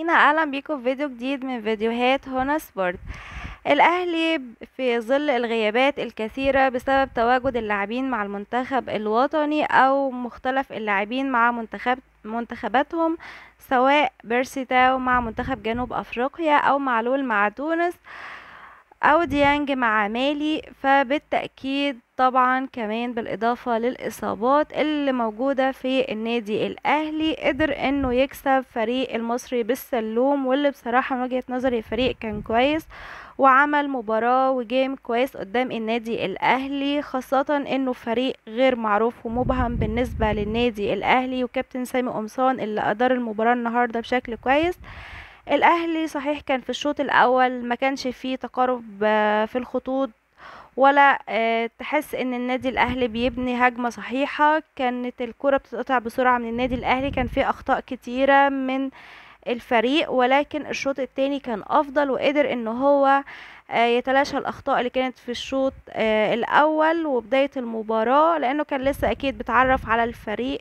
مستمعينا اهلا بيكم في فيديو جديد من فيديوهات هنا سبورت الاهلي في ظل الغيابات الكثيرة بسبب تواجد اللاعبين مع المنتخب الوطني او مختلف اللاعبين مع منتخب منتخباتهم سواء بيرسي تاو مع منتخب جنوب افريقيا او معلول مع تونس او ديانج مع مالي فبالتأكيد طبعا كمان بالاضافة للاصابات اللي موجودة في النادي الاهلي قدر انه يكسب فريق المصري بالسلوم واللي بصراحة من وجهة نظري الفريق كان كويس وعمل مباراة وجيم كويس قدام النادي الاهلي خاصة انه فريق غير معروف ومبهم بالنسبة للنادي الاهلي وكابتن سامي قمصان اللي ادار المباراة النهاردة بشكل كويس الاهلي صحيح كان في الشوط الاول ما كانش فيه تقارب آه، في الخطوط ولا آه، تحس ان النادي الاهلي بيبني هجمة صحيحة كانت الكرة بتتقطع بسرعة من النادي الاهلي كان فيه اخطاء كتيرة من الفريق ولكن الشوط التاني كان افضل وقدر ان هو آه، يتلاشى الاخطاء اللي كانت في الشوط آه، الاول وبداية المباراة لانه كان لسه اكيد بيتعرف على الفريق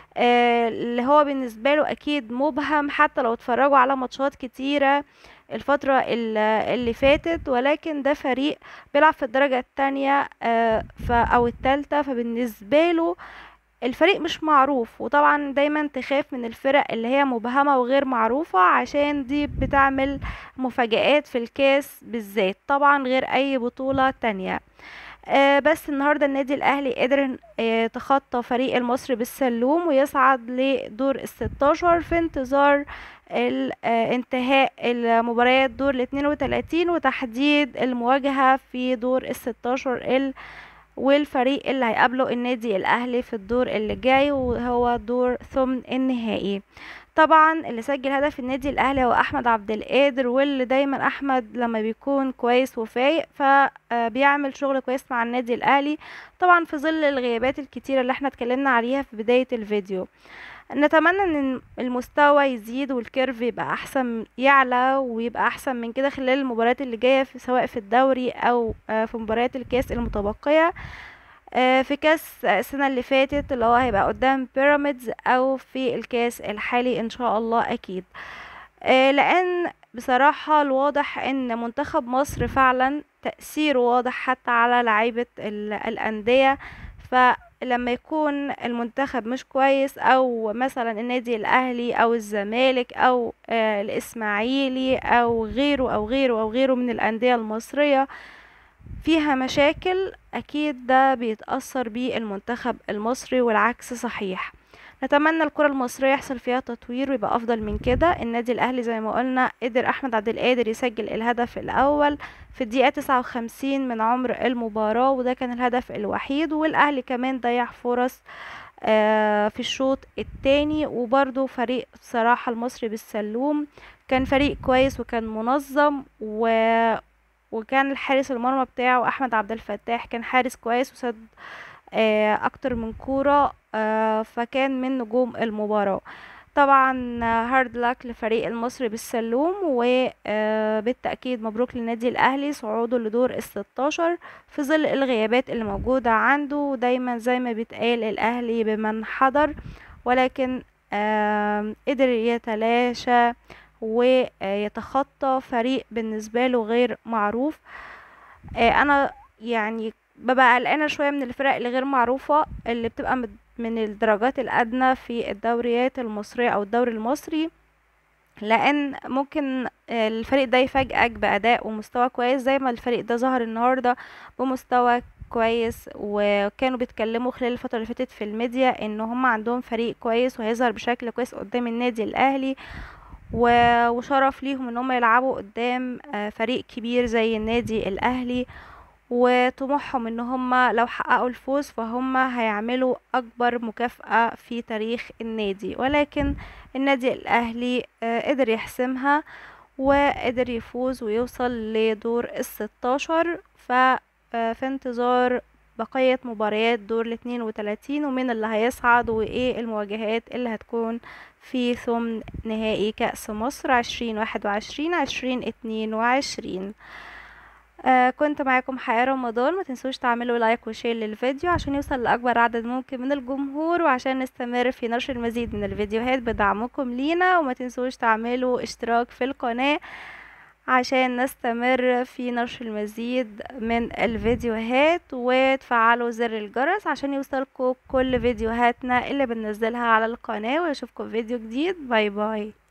آه، اللي هو بالنسبة له اكيد مبهم حتى لو اتفرجوا على ماتشات كتيرة الفترة ال- اللي فاتت ولكن ده فريق بيلعب في الدرجة التانية آه، ف او التالتة فبالنسبة له الفريق مش معروف وطبعا دايما تخاف من الفرق اللي هي مبهمة وغير معروفة عشان دي بتعمل مفاجآت في الكاس بالذات طبعا غير اي بطولة تانية آه بس النهاردة النادي الاهلي قدر آه تخطى فريق المصري بالسلوم ويصعد لدور الستاشر في انتظار ال- آه، انتهاء المباريات دور الاتنين وتلاتين وتحديد المواجهة في دور الستاشر ال والفريق اللي هيقابله النادي الاهلي في الدور اللي جاي وهو دور ثمن النهائي طبعا اللي سجل هدف النادي الاهلي هو احمد عبد القادر واللي دايما احمد لما بيكون كويس وفايق فبيعمل شغل كويس مع النادي الاهلي طبعا في ظل الغيابات الكتيرة اللي احنا اتكلمنا عليها في بداية الفيديو نتمنى ان المستوى يزيد والكيرف يبقى احسن يعلى ويبقى احسن من كده خلال المباريات اللي جايه في سواء في الدوري او آه، في مباريات الكاس المتبقيه آه، في كاس السنه اللي فاتت اللي هو هيبقى قدام بيراميدز او في الكاس الحالي ان شاء الله اكيد آه، لان بصراحة الواضح ان منتخب مصر فعلا تأثيره واضح حتى على لعيبة ال- الأندية فلما يكون المنتخب مش كويس او مثلا النادي الاهلي او الزمالك او آه، الاسماعيلي او غيره او غيره او غيره من الاندية المصرية فيها مشاكل اكيد ده بيتأثر بيه المنتخب المصري والعكس صحيح نتمنى الكرة المصرية يحصل فيها تطوير ويبقى افضل من كده النادي الاهلي زي ما قلنا قدر احمد عبد القادر يسجل الهدف الاول في الدقيقة 59 من عمر المباراة وده كان الهدف الوحيد والاهلي كمان ضيع فرص آه، في الشوط التاني وبرضو فريق بصراحة المصري بالسلوم كان فريق كويس وكان منظم و... وكان الحارس المرمى بتاعه احمد عبد الفتاح كان حارس كويس وسد آه، اكتر من كورة آه، فكان من نجوم المباراة طبعا هارد لك لفريق المصري بالسلوم وبالتأكيد مبروك للنادي الأهلي صعوده لدور الستاشر في ظل الغيابات اللي موجودة عنده ودايما زي ما بيتقال الأهلي بمن حضر ولكن آم، قدر يتلاشى ويتخطى فريق بالنسبة له غير معروف آه، انا يعني ببقى قلقانه شويه من الفرق اللي غير معروفه اللي بتبقى مد- من الدرجات الادنى في الدوريات المصريه او الدوري المصري لان ممكن آه، الفريق ده يفاجئك باداء ومستوى كويس زي ما الفريق ده ظهر النهارده بمستوى كويس وكانوا بيتكلموا خلال الفتره اللي فاتت في الميديا ان هم عندهم فريق كويس وهيظهر بشكل كويس قدام النادي الاهلي و- وشرف ليهم ان هم يلعبوا قدام آه، فريق كبير زي النادي الاهلي وطموحهم ان هم لو حققوا الفوز فهم هيعملوا اكبر مكافأة في تاريخ النادي ولكن النادي الاهلي آه، قدر يحسمها وقدر يفوز ويوصل لدور الستاشر ف آه، في انتظار بقية مباريات دور الاتنين وتلاتين ومين اللي هيصعد وايه المواجهات اللي هتكون في ثمن نهائي كأس مصر عشرين واحد وعشرين عشرين اتنين وعشرين آه كنت معاكم حياة رمضان ما تنسوش تعملوا لايك وشير للفيديو عشان يوصل لأكبر عدد ممكن من الجمهور وعشان نستمر في نشر المزيد من الفيديوهات بدعمكم لينا وما تنسوش تعملوا اشتراك في القناة عشان نستمر في نشر المزيد من الفيديوهات وتفعلوا زر الجرس عشان يوصلكم كل فيديوهاتنا اللي بننزلها على القناة واشوفكم فيديو جديد باي باي